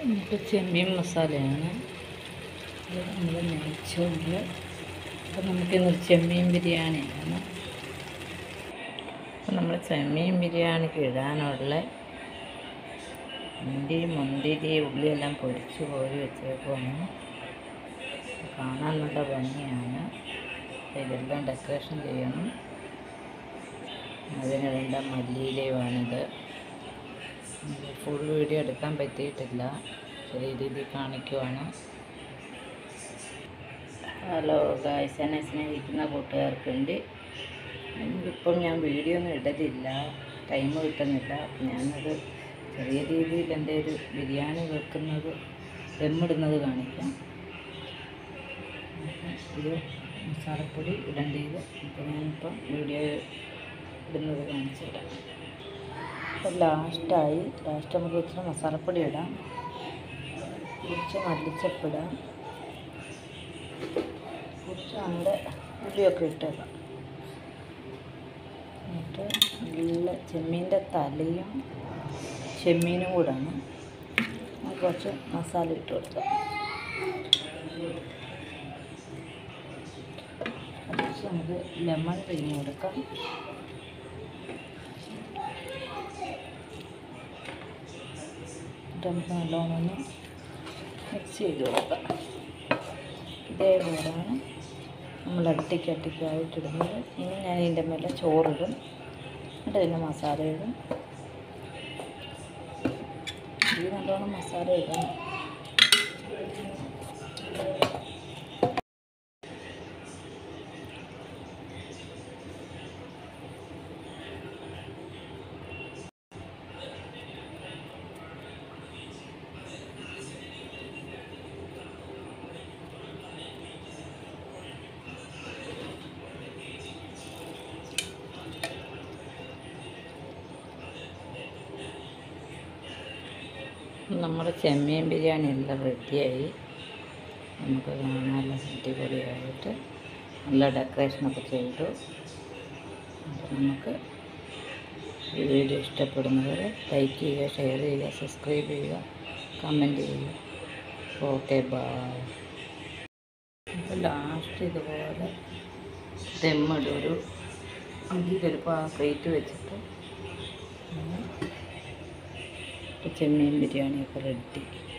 നമുക്ക് ചെമ്മീൻ മസാലയാണ് ഇത് നമ്മൾ നെയ്ച്ചോറിൽ അപ്പം നമുക്കിന്നൊരു ചെമ്മീൻ ബിരിയാണിയാണ് അപ്പം നമ്മൾ ചെമ്മീൻ ബിരിയാണിക്ക് ഇടാനുള്ള ഇഞ്ചി മുന്തിരി ഉള്ളിയെല്ലാം പൊരിച്ച് കോരി വെച്ചേക്കുവാണ് കാണാൻ നല്ല ഭംഗിയാണ് ഇതെല്ലാം ഡെക്കറേഷൻ ചെയ്യണം അതിനിടേണ്ട മല്ലിയിലയുമാണിത് ഫുൾ വീഡിയോ എടുക്കാൻ പറ്റിയിട്ടില്ല ചെറിയ രീതിയിൽ കാണിക്കുവാണ് ഹലോ ഗായ്സ് എന്നെ സ്നേഹിക്കുന്ന കൂട്ടുകാർക്ക് വേണ്ടി ഇപ്പം ഞാൻ വീഡിയോ ഒന്നും ഇടലില്ല ടൈം കിട്ടുന്നില്ല അപ്പം ഞാനത് ചെറിയ രീതിയിൽ എൻ്റെ ഒരു ബിരിയാണി വെക്കുന്നത് ദമ്മിടുന്നത് കാണിക്കാം അപ്പം ഇത് മസാലപ്പൊടി ഇടേണ്ടത് അപ്പോൾ ഞാനിപ്പം വീഡിയോ ഇടുന്നത് കാണിച്ചു തരാം അപ്പോൾ ലാസ്റ്റായി ലാസ്റ്റ് നമുക്ക് ഇച്ചിരി മസാലപ്പൊടി ഇടാം കുറച്ച് മല്ലിച്ചപ്പിടാം കുറച്ച് നമ്മുടെ ഉള്ളിയൊക്കെ ഇട്ടേക്കാം എന്നിട്ട് നല്ല ചെമ്മീൻ്റെ തലയും ചെമ്മീനും കൂടാണ് നമുക്ക് കുറച്ച് മസാല ഇട്ട് കൊടുക്കാം കുറച്ച് നമുക്ക് ലെമൺ പിഴിഞ്ഞ് കൊടുക്കാം എന്നിട്ട് നമുക്ക് നല്ലോണം ഒന്ന് മിക്സ് ചെയ്ത് കൊടുക്കാം ഇതേപോലെയാണ് നമ്മൾ അട്ടിക്ക് അട്ടിക്കായിട്ടിടുന്നത് ഇനി ഞാൻ ഇതിൻ്റെ മേലെ ചോറിടും എന്നിട്ട് ഇതിൻ്റെ മസാല ഇടും ഇത് നല്ലോണം മസാല ഇടണം നമ്മുടെ ചെമ്മീൻ ബിരിയാണി എല്ലാം റെഡിയായി നമുക്ക് കാണാനുള്ള അടിപൊളിയായിട്ട് നല്ല ഡെക്കറേഷനൊക്കെ ചെയ്തു അപ്പോൾ നമുക്ക് ഈ വീഡിയോ ഇഷ്ടപ്പെടുന്നവർ ലൈക്ക് ചെയ്യുക ഷെയർ ചെയ്യുക സബ്സ്ക്രൈബ് ചെയ്യുക കമൻറ്റ് ചെയ്യുക ഓക്കെ ബായ് അപ്പോൾ ലാസ്റ്റ് ഇതുപോലെ ദമ്മിടും ഒരു ഇതിലൊരു പ്ലേറ്റ് വെച്ചിട്ട് ഇപ്പൊ ചെമ്മീൻ ബിരിയാണിയൊക്കെ റെഡി